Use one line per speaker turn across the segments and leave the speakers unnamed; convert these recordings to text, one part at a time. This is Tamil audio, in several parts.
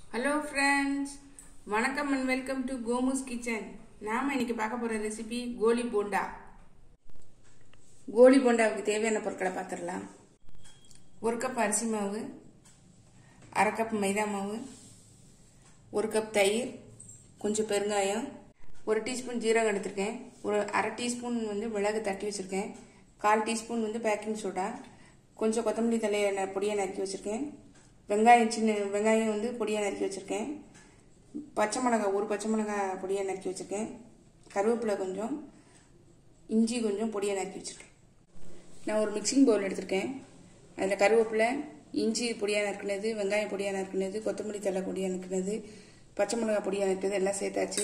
ஹலோ ஃப்ரெண்ட்ஸ் வணக்கம் and welcome to Gomu's kitchen நாம் இன்னைக்கு பார்க்க போகிற ரெசிபி கோலி போண்டா கோலி போண்டாவுக்கு தேவையான பொருட்களை பார்த்துடலாம் ஒரு கப் அரிசி மாவு அரை கப் மைதா மாவு ஒரு கப் தயிர் கொஞ்சம் பெருங்காயம் ஒரு டீஸ்பூன் ஜீரகம் எடுத்திருக்கேன் ஒரு அரை டீஸ்பூன் வந்து மிளகு தட்டி வச்சுருக்கேன் கால் டீஸ்பூன் வந்து பேக்கிங் சோடா கொஞ்சம் கொத்தமல்லி தலையை ந- பொடியை நறுக்கி வச்சுருக்கேன் வெங்காயம் சின்ன வெங்காயம் வந்து பொடியாக நறுக்கி வச்சுருக்கேன் பச்சை மிளகாய் ஒரு பச்சை மிளகாய் பொடியாக நறுக்கி வச்சுருக்கேன் கருவேப்பிலை கொஞ்சம் இஞ்சி கொஞ்சம் பொடியாக நறுக்கி வச்சுருக்கேன் நான் ஒரு மிக்சிங் பவுல் எடுத்திருக்கேன் அதில் கருவேப்பிலை இஞ்சி பொடியாக நறுக்குனது வெங்காயம் பொடியாக நறுக்குனது கொத்தமல்லி தழை பொடியாக நறுக்குனது பச்சை மிளகாய் பொடியாக நறுக்குனது எல்லாம் சேர்த்தாச்சு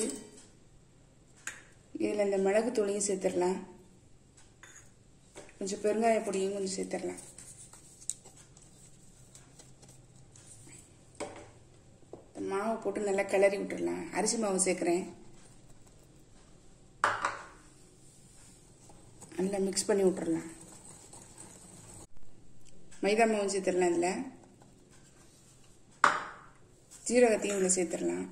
இதில் இந்த மிளகு தூளையும் சேர்த்துடலாம் கொஞ்சம் பெருங்காய பொடியும் கொஞ்சம் சேர்த்துடலாம் இந்த மாவை போட்டு நல்லா கிளறி விட்டுடலாம் அரிசி மாவு சேர்க்குறேன் நல்லா மிக்ஸ் பண்ணி விட்டுறலாம் மைதா மாவு சேர்த்துடலாம் இதில் ஜீரகத்தையும் இதில் சேர்த்துடலாம்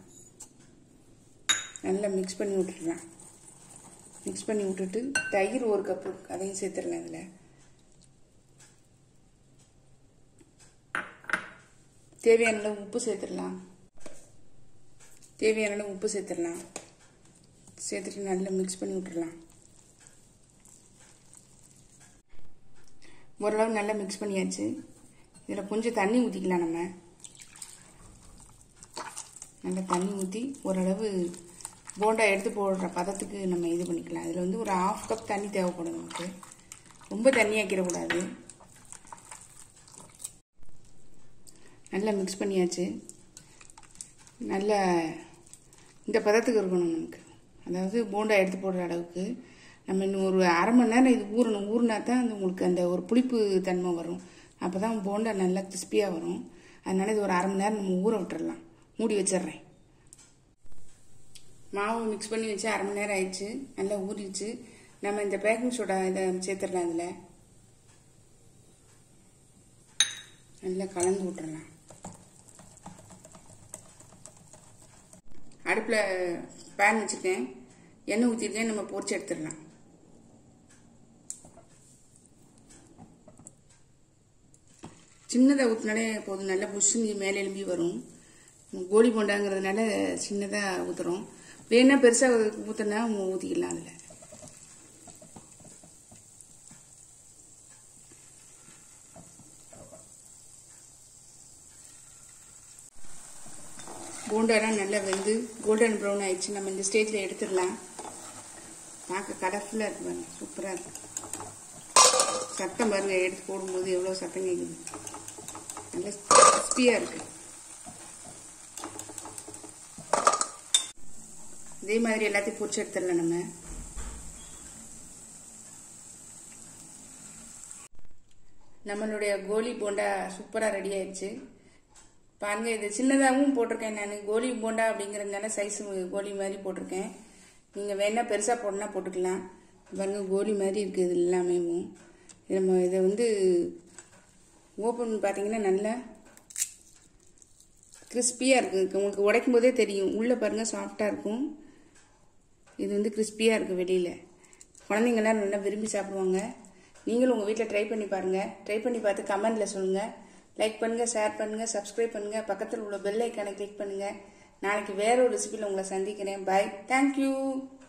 நல்லா மிக்ஸ் பண்ணி விட்டுடலாம் மிக்ஸ் பண்ணி விட்டுட்டு தயிர் ஒரு கப்பு அதையும் சேர்த்துடலாம் இதில் தேவையான அளவு உப்பு சேர்த்துடலாம் தேவையான அளவு உப்பு சேர்த்துடலாம் சேர்த்துட்டு நல்லா மிக்ஸ் பண்ணி விட்டுறலாம் ஓரளவு நல்லா மிக்ஸ் பண்ணியாச்சு இதில் கொஞ்சம் தண்ணி ஊற்றிக்கலாம் நம்ம நல்லா தண்ணி ஊற்றி ஓரளவு போண்டா எடுத்து போடுற பதத்துக்கு நம்ம இது பண்ணிக்கலாம் இதில் வந்து ஒரு ஆஃப் கப் தண்ணி தேவைப்படும் நமக்கு ரொம்ப தண்ணி ஆக்கிடக்கூடாது நல்லா மிக்ஸ் பண்ணியாச்சு நல்லா இந்த பதத்துக்கு இருக்கணும் நமக்கு அதாவது போண்டா எடுத்து போடுற அளவுக்கு நம்ம இன்னும் ஒரு அரை மணி நேரம் இது ஊறணும் ஊறினா தான் அந்த உங்களுக்கு அந்த ஒரு புளிப்பு தன்மை வரும் அப்போ தான் போண்டா நல்லா கிறிஸ்பியாக வரும் அதனால இது ஒரு அரை மணி நேரம் நம்ம ஊற விட்டுறலாம் மூடி வச்சிடுறேன் மாவு மிக்ஸ் பண்ணி வச்சு அரை மணி நேரம் ஆயிடுச்சு நல்லா ஊறிடுச்சு நம்ம இந்த பேக்கிங் சோடா இதை சேர்த்துடலாம் இதில் நல்லா கலந்து விட்டுறலாம் அடுப்பில் பேன் வச்சுருக்கேன் எண்ணெய் ஊற்றிருக்கேன் நம்ம பொரிச்சு எடுத்துடலாம் சின்னதாக ஊற்றினாலே போதும் நல்லா புஷ்ஷுன்னு மேலே எழும்பி வரும் கோலி போண்டாங்கிறதுனால சின்னதாக ஊற்றுறோம் வேணா பெருசாக ஊற்றினா ஊற்றிக்கலாம் அதில் போண்டாலாம் நல்லா வெந்து கோல்டன் ப்ரௌன் ஆயிடுச்சு நம்ம இந்த ஸ்டேஜில் எடுத்துடலாம் பார்க்க கலர்ஃபுல்லாக இருக்கு பாருங்க சூப்பராக இருக்கு சத்தம் பாருங்க எடுத்து போடும்போது எவ்வளோ சத்தம் கேட்குது நல்லா கிறிஸ்பியாக இருக்கு இதே மாதிரி எல்லாத்தையும் பொரிச்சு எடுத்துடலாம் நம்ம நம்மளுடைய கோலி போண்டா சூப்பராக ரெடி ஆயிடுச்சு பாருங்க இது சின்னதாகவும் போட்டிருக்கேன் நான் கோலி போண்டா அப்படிங்கிறதுனால சைஸ் கோலி மாதிரி போட்டிருக்கேன் நீங்கள் வேணா பெருசாக போடனா போட்டுக்கலாம் பாருங்க கோலி மாதிரி இருக்குது இது எல்லாமே இது நம்ம இதை வந்து ஓப்பன் பார்த்தீங்கன்னா நல்லா கிறிஸ்பியாக இருக்குது உங்களுக்கு உடைக்கும் போதே தெரியும் உள்ளே பாருங்கள் சாஃப்டாக இருக்கும் இது வந்து கிறிஸ்பியாக இருக்குது வெளியில் குழந்தைங்கள்லாம் நல்லா விரும்பி சாப்பிடுவாங்க நீங்களும் உங்கள் வீட்டில் ட்ரை பண்ணி பாருங்கள் ட்ரை பண்ணி பார்த்து கமெண்டில் சொல்லுங்கள் லைக் பண்ணுங்கள் ஷேர் பண்ணுங்கள் சப்ஸ்கிரைப் பண்ணுங்கள் பக்கத்தில் உள்ள பெல் ஐக்கானை கிளிக் பண்ணுங்கள் நாளைக்கு வேற ஒரு ரெசிபியில் உங்களை சந்திக்கிறேன் பாய் தேங்க்யூ